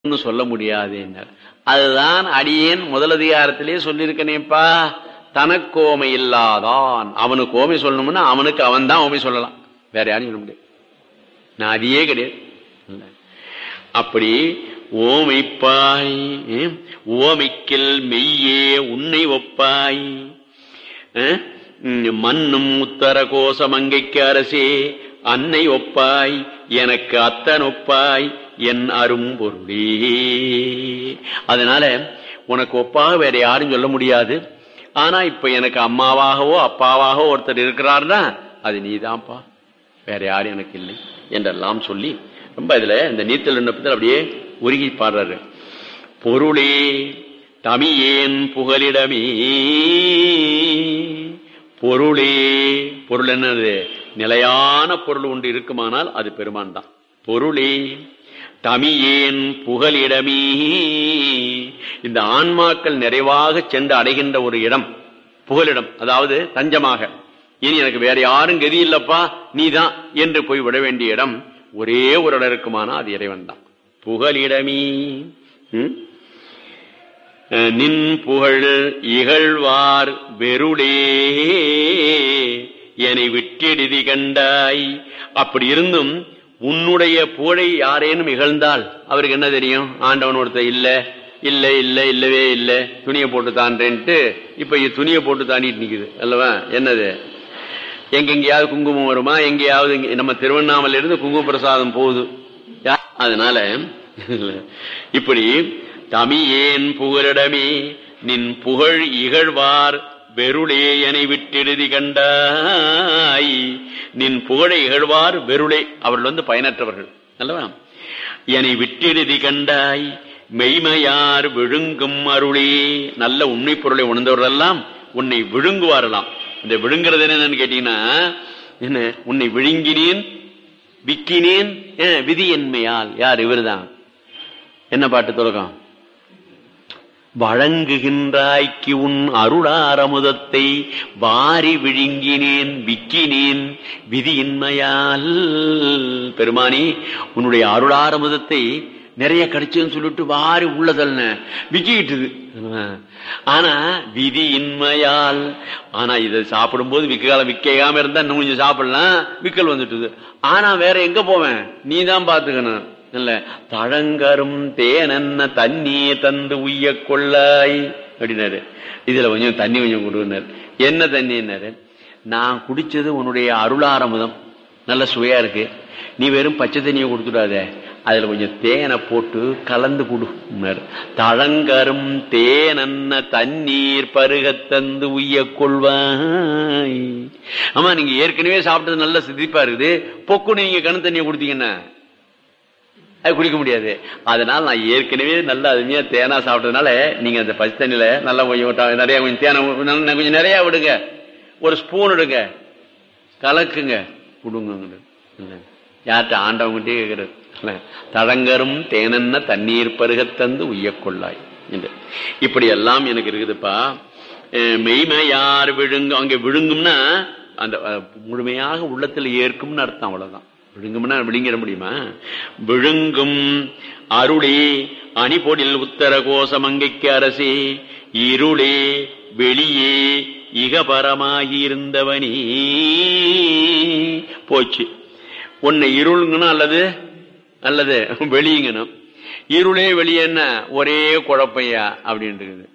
ஒன்னும் சொல்ல முடியாது அதுதான் அடியேன் முதலதிகாரத்திலே சொல்லியிருக்கனேப்பா தனக்கோமை இல்லாதான் அவனுக்கு ஓமை சொல்லணும்னா அவனுக்கு அவன் தான் ஓமை சொல்லலாம் வேற யாரும் சொல்ல முடியாது நான் அதையே கிடையாது இல்ல. அப்படி ஓமைப்பாய் ஏம், ஓமைக்கில் மெய்யே உன்னை ஒப்பாய் அஹ், உம், மண்ணும் உத்தர கோசம் அங்கைக்கு அரசே அன்னை ஒப்பாய் எனக்கு அத்தன் ஒப்பாய் என் அரும்பொருளே அதனால உனக்கு ஒப்பாக வேற யாரும் சொல்ல முடியாது ஆனா இப்ப எனக்கு அம்மாவாகவோ அப்பாவாகவோ ஒருத்தர் இருக்கிறார்னா அது நீதான்ப்பா வேற யாரும் எனக்கு இல்லை என்றெல்லாம் சொல்லி ரொம்ப இதுல இந்த நீத்தல் விண்ணப்பத்தில் அப்படியே உருகி பாடுறாரு பொருளே தமியேன் புகலிடமே பொருளே பொருள் என்னது நிலையான பொருள் ஒன்று இருக்குமானால் அது பெருமான் தான் பொருளே தமியேன் புகலிடமே இந்த ஆன்மாக்கள் நிறைவாக சென்று அடைகின்ற ஒரு இடம் புகலிடம் அதாவது தஞ்சமாக இனி எனக்கு வேற யாரும் கதி இல்லப்பா நீதான் என்று போய் விட வேண்டிய இடம் ஒரே ஒரு இடம் இருக்குமானா அது இறைவன் தான் புகலிடமே ம்? அஹ் நின் புகழ் இகழ்வார் வெருளே என்னை விட்டெடுதி கண்டாய் அப்படி இருந்தும் உன்னுடைய புகழை யாரேனும் இகழ்ந்தால் அவருக்கு என்ன தெரியும் ஆண்டவன் ஒருத்தர் இல்ல இல்ல இல்ல இல்லவே இல்ல துணியை போட்டு தான்றேன்ட்டு இப்ப இது துணியை போட்டு தாண்டிட்டு நிக்குது அல்லவா என்னது எங்கெங்கேயாவது குங்குமம் வருமா எங்கேயாவது இங்க- நம்ம திருவண்ணாமலை இருந்து குங்கும பிரசாதம் போகுது யா- அதனால இப்படி தமியேன் புகழிடமே நின் புகழ் இகழ்வார் வெருளே எனை விட்டெழுதி கண்டாய் நின் புகழை இகழ்வார் வெருளே அவர்கள் வந்து பயனற்றவர்கள் அல்லவா என்னை விட்டெழுதி கண்டாய் மெய்மையார் விழுங்கும் அருளே நல்ல உண்மை பொருளை உணர்ந்தவர்களெல்லாம் உன்னை விழுங்குவாரலாம் இந்த விழுங்குறது என்னன்னு கேட்டீங்கன்னா என்ன உன்னை விழுங்கினேன் விக்கினேன் அஹ், விதி என்மையால் யார் இவர்தான் என்ன பாட்டு தொடக்கம் வழங்குகின்றாய்க்கு உன் அருளாரமுதத்தை வாரி விழுங்கினேன் விக்கினேன் விதியின்மையால் பெருமானி உன்னுடைய அருளாரமுதத்தை நிறைய கிடைச்சுன்னு சொல்லிட்டு வாரி உள்ளதல்ன விக்கிட்டுது ஆனா விதி இன்மையால் ஆனா இதை சாப்பிடும்போது விக்க காலம் விக்காம இருந்தா இன்னும் கொஞ்சம் சாப்பிடலாம் விக்கல் வந்துட்டுது ஆனா வேற எங்க போவேன் நீ தான் பாத்துக்கணும் இல்ல தழங்கரும் தேனன்ன தண்ணியை தந்து உய்ய கொள்ளாய் அப்படின்னாரு இதுல கொஞ்சம் தண்ணி கொஞ்சம் கொடுனாரு என்ன தண்ணின்னாரு நான் குடிச்சது உன்னுடைய அருளாரமுதம் நல்ல சுவையா இருக்கு நீ வெறும் பச்சை தண்ணியை கொடுத்துடாத அதுல கொஞ்சம் தேனை போட்டு கலந்து கொடுனாரு தழங்கரும் தேனன்ன தண்ணீர் பருகத் தந்து உய்ய கொள்வாய் ஆமா நீங்க ஏற்கனவே சாப்பிட்டது நல்ல சிதிப்பா இருக்குது பொக்குன்னு நீங்க கண் தண்ணியை கொடுத்தீங்கன்னா அது குடிக்க முடியாது அதனால நான் ஏற்கனவே நல்ல அருமையா தேனா சாப்பிட்டதுனால நீங்க அந்த பச்சை தண்ணியில நல்லா கொஞ்சம் ட- நிறைய கொஞ்சம் தேனை உ- நல்ல- கொஞ்சம் நிறைய விடுங்க ஒரு ஸ்பூன் எடுங்க கலக்குங்க கொடுங்க யார்கிட்ட ஆண்டவங்கிட்டே கேட்கறது இல்ல. தடங்கரும் தேனென்ன தண்ணீர் பருகத் தந்து உய்யக் கொள்ளாய் என்று இப்படி எல்லாம் எனக்கு இருக்குதுப்பா அஹ் மெய்மையார் விழுங்கும் அங்க விழுங்கும்னா அந்த அஹ், முழுமையாக உள்ளத்தில் ஏற்கும்னு அர்த்தம் அவ்வளவுதான் விழுங்கும்னா விழுங்கிட முடியுமா விழுங்கும் அருளே அணிபொடில் உத்தர கோசமங்கைக்கு அரசே இருளே வெளியே இகபரமாகி இருந்தவனே போச்சு உன்னை இருளுங்கணும் அல்லது அல்லது வெளியுங்கணும் இருளே வெளியே என்ன ஒரே குழப்பையா அப்படின்னு இருக்குது